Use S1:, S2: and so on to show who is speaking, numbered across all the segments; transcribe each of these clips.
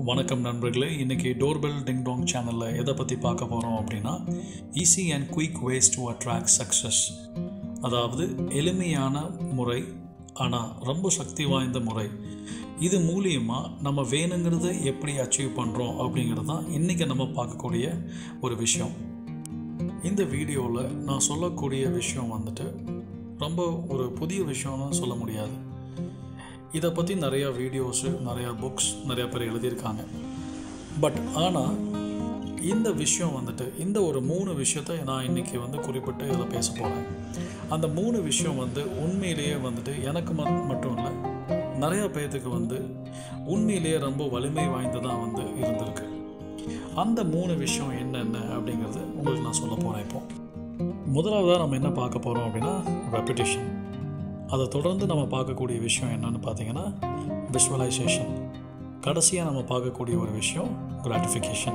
S1: வணக்கம் நண்பர்களே இன்றைக்கி டோர்பெல் டிங் டாங் சேனலில் எதை பற்றி பார்க்க போகிறோம் அப்படின்னா easy and quick ways to attract success அதாவது எளிமையான முறை ஆனால் ரொம்ப சக்தி வாய்ந்த முறை இது மூலியமாக நம்ம வேணுங்கிறத எப்படி அச்சீவ் பண்ணுறோம் அப்படிங்கிறது தான் இன்றைக்கி நம்ம பார்க்கக்கூடிய ஒரு விஷயம் இந்த வீடியோவில் நான் சொல்லக்கூடிய விஷயம் வந்துட்டு ரொம்ப ஒரு புதிய விஷயம்னு சொல்ல முடியாது இதை பற்றி நிறையா வீடியோஸு நிறையா புக்ஸ் நிறையா பேர் எழுதியிருக்காங்க பட் ஆனால் இந்த விஷயம் வந்துட்டு இந்த ஒரு மூணு விஷயத்தை நான் இன்றைக்கி வந்து குறிப்பிட்டு இதில் பேச போகிறேன் அந்த மூணு விஷயம் வந்து உண்மையிலேயே வந்துட்டு எனக்கு ம- மட்டும் இல்லை நிறையா பேர்த்துக்கு வந்து உண்மையிலேயே ரொம்ப வலிமை வாய்ந்ததாக வந்து இருந்திருக்கு அந்த மூணு விஷயம் என்னென்ன அப்படிங்கிறது உங்களுக்கு நான் சொல்ல போகிறேன் இப்போ முதலாவதாக நம்ம என்ன பார்க்க போகிறோம் அப்படின்னா ரெப்பிட்டேஷன் அதை தொடர்ந்து நம்ம பார்க்கக்கூடிய விஷயம் என்னன்னு பார்த்தீங்கன்னா விஷுவலைசேஷன் கடைசியாக நம்ம பார்க்கக்கூடிய ஒரு விஷயம் கிராட்டிஃபிகேஷன்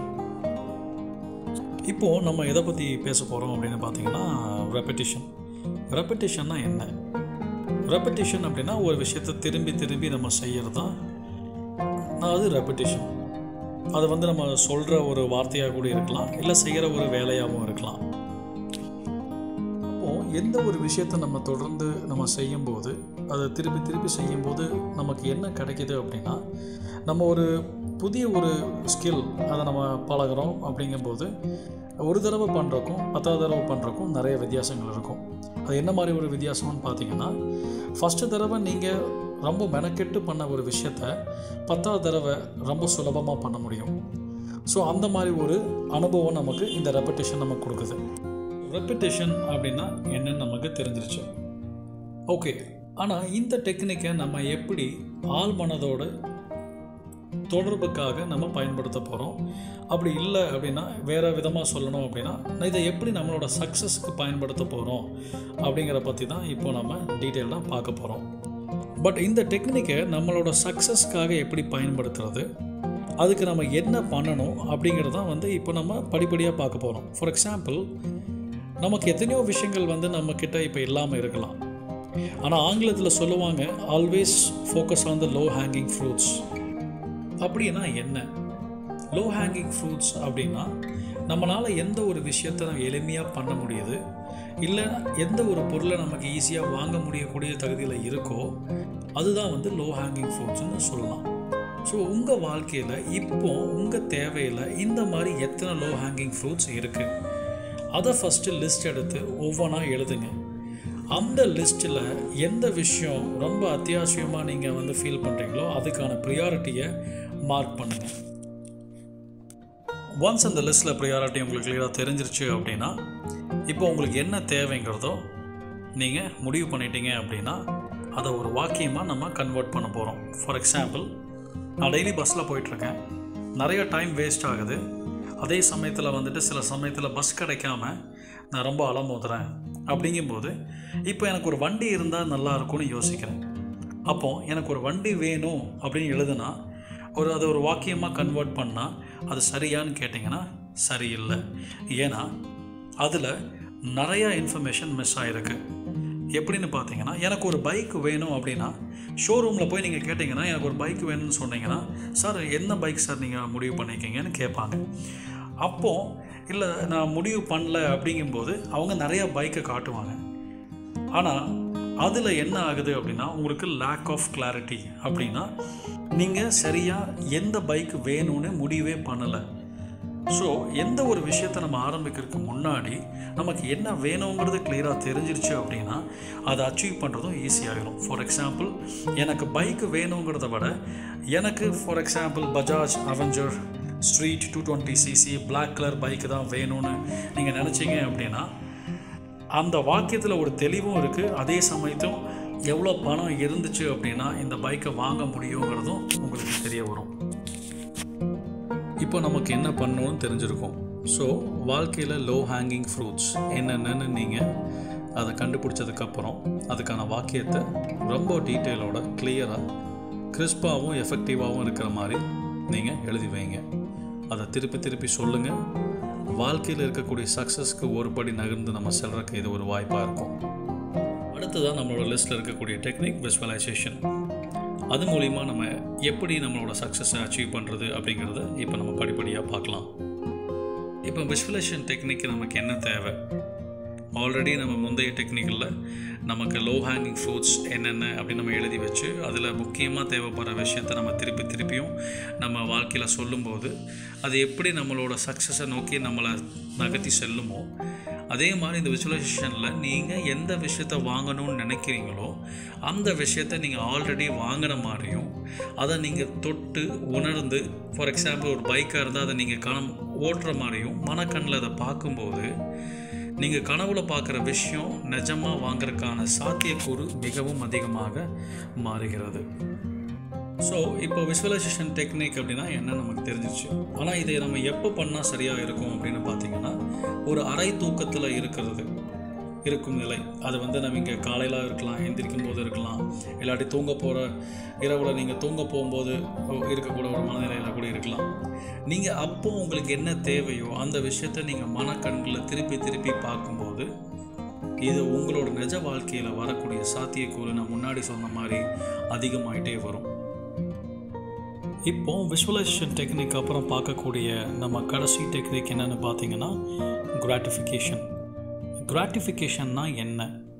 S1: இப்போது நம்ம எதை பற்றி பேச போகிறோம் அப்படின்னு பார்த்தீங்கன்னா ரெப்படிஷன் ரெப்படிஷன்னா என்ன ரெப்படிஷன் அப்படின்னா ஒரு விஷயத்தை திரும்பி திரும்பி நம்ம செய்கிறது தான் அது ரெப்படிஷன் அது வந்து நம்ம சொல்கிற ஒரு வார்த்தையாக கூட இருக்கலாம் இல்லை செய்கிற ஒரு வேலையாகவும் இருக்கலாம் அப்போ எந்த ஒரு விஷயத்தை நம்ம தொடர்ந்து நம்ம செய்யும்போது அதை திருப்பி திருப்பி செய்யும்போது நமக்கு என்ன கிடைக்குது அப்படின்னா நம்ம ஒரு புதிய ஒரு ஸ்கில் அதை நம்ம பழகுறோம் அப்படிங்கும்போது ஒரு தடவை பண்ணுறக்கும் பத்தாவது தடவை பண்ணுறக்கும் நிறைய வித்தியாசங்கள் இருக்கும் அது என்ன மாதிரி ஒரு வித்தியாசம்னு பார்த்தீங்கன்னா ஃபஸ்ட்டு தடவை நீங்கள் ரொம்ப மெனக்கெட்டு பண்ண ஒரு விஷயத்த பத்தாவது தடவை ரொம்ப சுலபமாக பண்ண முடியும் ஸோ அந்த மாதிரி ஒரு அனுபவம் நமக்கு இந்த ரெப்படேஷன் நமக்கு கொடுக்குது ரெப்பிட்டேஷன் அப்படின்னா என்னன்னு நமக்கு தெரிஞ்சிருச்சு ஓகே ஆனால் இந்த டெக்னிக்கை நம்ம எப்படி ஆள் மனதோட தொடர்புக்காக நம்ம பயன்படுத்த போகிறோம் அப்படி இல்லை அப்படின்னா வேறு விதமாக சொல்லணும் அப்படின்னா இதை எப்படி நம்மளோட சக்ஸஸ்க்கு பயன்படுத்த போகிறோம் அப்படிங்கிற பற்றி தான் இப்போ நம்ம டீட்டெயிலாக பார்க்க போகிறோம் பட் இந்த டெக்னிக்கை நம்மளோட சக்ஸஸ்க்காக எப்படி பயன்படுத்துறது அதுக்கு நம்ம என்ன பண்ணணும் அப்படிங்கிறது தான் வந்து இப்போ நம்ம படிப்படியாக பார்க்க போகிறோம் ஃபார் எக்ஸாம்பிள் நமக்கு எத்தனையோ விஷயங்கள் வந்து நம்மக்கிட்ட இப்போ இல்லாமல் இருக்கலாம் ஆனால் ஆங்கிலத்தில் சொல்லுவாங்க always focus on the low hanging fruits அப்படின்னா என்ன லோ ஹேங்கிங் ஃப்ரூட்ஸ் அப்படின்னா நம்மளால் எந்த ஒரு விஷயத்தை நம்ம எளிமையாக பண்ண முடியுது இல்லை எந்த ஒரு பொருளை நமக்கு ஈஸியாக வாங்க முடியக்கூடிய தகுதியில் இருக்கோ அதுதான் வந்து லோ ஹேங்கிங் ஃப்ரூட்ஸ்னு சொல்லலாம் ஸோ உங்கள் வாழ்க்கையில் இப்போ உங்கள் தேவையில் இந்த மாதிரி எத்தனை லோ ஹேங்கிங் ஃப்ரூட்ஸ் இருக்குது அதை ஃபஸ்ட்டு லிஸ்ட் எடுத்து ஒவ்வொன்றா எழுதுங்க அந்த லிஸ்ட்டில் எந்த விஷயம் ரொம்ப அத்தியாவசியமாக நீங்கள் வந்து ஃபீல் பண்ணுறீங்களோ அதுக்கான ப்ரியாரிட்டியை மார்க் பண்ணுங்கள் ஒன்ஸ் அந்த லிஸ்ட்டில் ப்ரியாரிட்டி உங்களுக்கு கிளியராக தெரிஞ்சிருச்சு அப்படின்னா இப்போ உங்களுக்கு என்ன தேவைங்கிறதோ நீங்கள் முடிவு பண்ணிட்டீங்க அப்படின்னா அதை ஒரு வாக்கியமாக நம்ம கன்வெர்ட் பண்ண போகிறோம் ஃபார் எக்ஸாம்பிள் நான் டெய்லி பஸ்ஸில் போயிட்டுருக்கேன் நிறைய டைம் வேஸ்ட் ஆகுது அதே சமயத்தில் வந்துட்டு சில சமயத்தில் பஸ் கிடைக்காம நான் ரொம்ப அலமோதுறேன் அப்படிங்கும்போது இப்போ எனக்கு ஒரு வண்டி இருந்தால் நல்லா இருக்கும்னு யோசிக்கிறேன் அப்போ எனக்கு ஒரு வண்டி வேணும் அப்படின்னு எழுதுனா ஒரு அதை ஒரு வாக்கியமாக கன்வெர்ட் பண்ணால் அது சரியான்னு கேட்டிங்கன்னா சரியில்லை ஏன்னா அதில் நிறையா இன்ஃபர்மேஷன் மிஸ் ஆகிருக்கு எப்படின்னு பார்த்தீங்கன்னா எனக்கு ஒரு பைக் வேணும் அப்படின்னா ஷோரூமில் போய் நீங்கள் கேட்டிங்கன்னா எனக்கு ஒரு பைக் வேணும்னு சொன்னீங்கன்னா சார் என்ன பைக் சார் நீங்கள் முடிவு பண்ணியிருக்கீங்கன்னு கேட்பாங்க அப்போது இல்லை நான் முடிவு பண்ணல அப்படிங்கும்போது அவங்க நிறையா பைக்கை காட்டுவாங்க ஆனால் அதில் என்ன ஆகுது அப்படின்னா உங்களுக்கு லேக் ஆஃப் கிளாரிட்டி அப்படின்னா நீங்கள் சரியாக எந்த பைக் வேணும்னு முடிவே பண்ணலை ஸோ எந்த ஒரு விஷயத்தை நம்ம ஆரம்பிக்கிறதுக்கு முன்னாடி நமக்கு என்ன வேணுங்கிறது கிளியராக தெரிஞ்சிருச்சு அப்படின்னா அதை அச்சீவ் பண்ணுறதும் ஈஸியாகிடும் ஃபார் எக்ஸாம்பிள் எனக்கு பைக் வேணுங்கிறத விட எனக்கு for example Bajaj Avenger Street two twenty cc black colour bike தான் வேணும்னு நீங்கள் நினச்சிங்க அப்படின்னா அந்த வாக்கியத்தில் ஒரு தெளிவும் இருக்குது அதே சமயத்தும் எவ்வளோ பணம் இருந்துச்சு அப்படின்னா இந்த பைக்கை வாங்க முடியுங்கிறதும் உங்களுக்கு தெரிய வரும் இப்போ நமக்கு என்ன பண்ணணும்னு தெரிஞ்சிருக்கும் ஸோ வாழ்க்கையில் லோ ஹேங்கிங் ஃப்ரூட்ஸ் என்னென்னு நீங்கள் அதை கண்டுபிடிச்சதுக்கப்புறம் அதுக்கான வாக்கியத்தை ரொம்ப டீட்டெயிலோட கிளியராக கிறிஸ்பாகவும் எஃபெக்டிவாகவும் இருக்கிற மாதிரி நீங்கள் எழுதி வைங்க அதை திருப்பி திருப்பி சொல்லுங்கள் வாழ்க்கையில் இருக்கக்கூடிய சக்ஸஸ்க்கு ஒரு படி நகர்ந்து நம்ம செல்றதுக்கு இது ஒரு வாய்ப்பாக இருக்கும் அடுத்ததாக நம்மளோட லிஸ்ட்டில் இருக்கக்கூடிய டெக்னிக் விஸ்வலைசேஷன் அது மூலிமா நம்ம எப்படி நம்மளோட சக்ஸஸை அச்சீவ் பண்ணுறது அப்படிங்கிறத இப்போ நம்ம படிப்படியாக பார்க்கலாம் இப்போ விஷுவலைசேஷன் டெக்னிக் நமக்கு என்ன தேவை ஆல்ரெடி நம்ம முந்தைய டெக்னிக்கில் நமக்கு லோ ஹேங்கிங் ஃப்ரூட்ஸ் என்னென்ன அப்படின்னு நம்ம எழுதி வச்சு அதில் முக்கியமாக தேவைப்படுற விஷயத்தை நம்ம திருப்பி திருப்பியும் நம்ம வாழ்க்கையில் சொல்லும்போது அது எப்படி நம்மளோட சக்ஸஸை நோக்கி நம்மளை நகர்த்தி செல்லுமோ அதே மாதிரி இந்த விசுவலைசேஷனில் நீங்கள் எந்த விஷயத்தை வாங்கணும்னு நினைக்கிறீங்களோ அந்த விஷயத்தை நீங்கள் ஆல்ரெடி வாங்கின மாதிரியும் அதை நீங்கள் தொட்டு உணர்ந்து ஃபார் எக்ஸாம்பிள் ஒரு பைக்காக இருந்தால் அதை நீங்கள் கணம் ஓட்டுற மாதிரியும் மனக்கண்ணில் அதை பார்க்கும்போது நீங்கள் கனவுல பார்க்குற விஷயம் நிஜமாக வாங்குறதுக்கான சாத்தியக்கூறு மிகவும் அதிகமாக மாறுகிறது ஸோ இப்போ விசுவலைசேஷன் டெக்னிக் அப்படின்னா என்ன நமக்கு தெரிஞ்சிச்சு ஆனால் இதை நம்ம எப்போ பண்ணால் சரியாக இருக்கும் அப்படின்னு பார்த்தீங்கன்னா ஒரு அரை தூக்கத்தில் இருக்கிறது இருக்கும் நிலை அது வந்து நம்ம இங்கே காலையில் இருக்கலாம் எந்திரிக்கும் போது இருக்கலாம் இல்லாட்டி தூங்க போகிற இரவில் நீங்கள் தூங்க போகும்போது இருக்கக்கூட ஒரு மனநிலையில் கூட இருக்கலாம் நீங்கள் அப்போ உங்களுக்கு என்ன தேவையோ அந்த விஷயத்தை நீங்கள் மனக்கண்களில் திருப்பி திருப்பி பார்க்கும்போது இது உங்களோட நிஜ வாழ்க்கையில் வரக்கூடிய சாத்தியக்கூறு நான் முன்னாடி சொன்ன மாதிரி அதிகமாயிட்டே வரும் இப்போ விஷுவலைசேஷன் டெக்னிக் அப்புறம் பார்க்கக்கூடிய நம்ம கடைசி டெக்னிக் என்னென்னு பார்த்தீங்கன்னா கிராட்டிஃபிகேஷன் கிராட்டிஃபிகேஷன்னா என்ன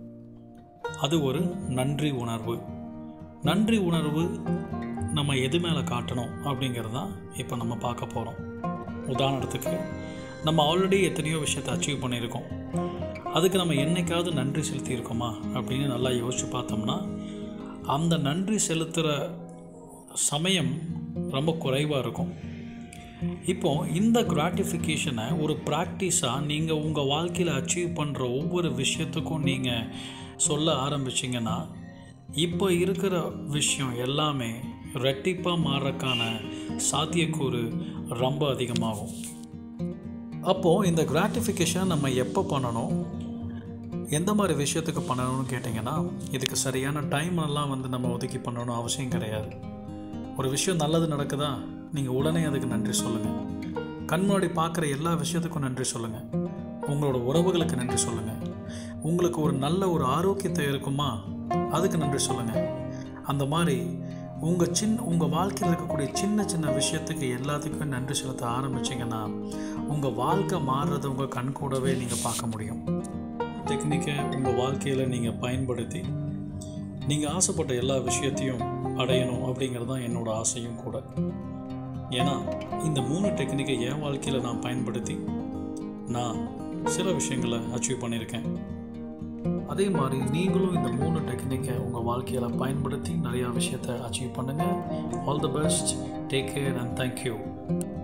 S1: அது ஒரு நன்றி உணர்வு நன்றி உணர்வு நம்ம எது மேலே காட்டணும் அப்படிங்கிறது தான் இப்போ நம்ம பார்க்க போகிறோம் உதாரணத்துக்கு நம்ம ஆல்ரெடி எத்தனையோ விஷயத்தை அச்சீவ் பண்ணியிருக்கோம் அதுக்கு நம்ம என்னைக்காவது நன்றி செலுத்தியிருக்கோமா அப்படின்னு நல்லா யோசித்து பார்த்தோம்னா அந்த நன்றி செலுத்துகிற சமயம் ரொம்ப குறைவாக இருக்கும் இப்போ இந்த கிராட்டிஃபிகேஷனை ஒரு ப்ராக்டிஸாக நீங்கள் உங்கள் வாழ்க்கையில் அச்சீவ் பண்ணுற ஒவ்வொரு விஷயத்துக்கும் நீங்கள் சொல்ல ஆரம்பிச்சிங்கன்னா இப்போ இருக்கிற விஷயம் எல்லாமே ரெட்டிப்பாக மாறுறக்கான சாத்தியக்கூறு ரொம்ப அதிகமாகும் அப்போது இந்த கிராட்டிஃபிகேஷன் நம்ம எப்போ பண்ணணும் எந்த மாதிரி விஷயத்துக்கு பண்ணணும்னு கேட்டிங்கன்னா இதுக்கு சரியான டைம் எல்லாம் வந்து நம்ம ஒதுக்கி பண்ணணும் அவசியம் கிடையாது ஒரு விஷயம் நல்லது நடக்குதா நீங்கள் உடனே அதுக்கு நன்றி சொல்லுங்கள் கண் முன்னாடி பார்க்குற எல்லா விஷயத்துக்கும் நன்றி சொல்லுங்கள் உங்களோட உறவுகளுக்கு நன்றி சொல்லுங்கள் உங்களுக்கு ஒரு நல்ல ஒரு ஆரோக்கியத்தை இருக்குமா அதுக்கு நன்றி சொல்லுங்கள் அந்த மாதிரி உங்கள் சின்ன உங்கள் வாழ்க்கையில் இருக்கக்கூடிய சின்ன சின்ன விஷயத்துக்கு எல்லாத்துக்கும் நன்றி செலுத்த ஆரம்பிச்சிங்கன்னா உங்கள் வாழ்க்கை மாறுறதை உங்கள் கண் கூடவே நீங்கள் பார்க்க முடியும் டெக்னிக்கை உங்கள் வாழ்க்கையில் நீங்கள் பயன்படுத்தி நீங்கள் ஆசைப்பட்ட எல்லா விஷயத்தையும் அடையணும் அப்படிங்கிறது தான் என்னோடய ஆசையும் கூட ஏன்னா இந்த மூணு டெக்னிக்கை என் வாழ்க்கையில் நான் பயன்படுத்தி நான் சில விஷயங்களை அச்சீவ் பண்ணியிருக்கேன் அதே மாதிரி நீங்களும் இந்த மூணு டெக்னிக்கை உங்கள் வாழ்க்கையில் பயன்படுத்தி நிறையா விஷயத்தை அச்சீவ் பண்ணுங்கள் all the best take care and thank you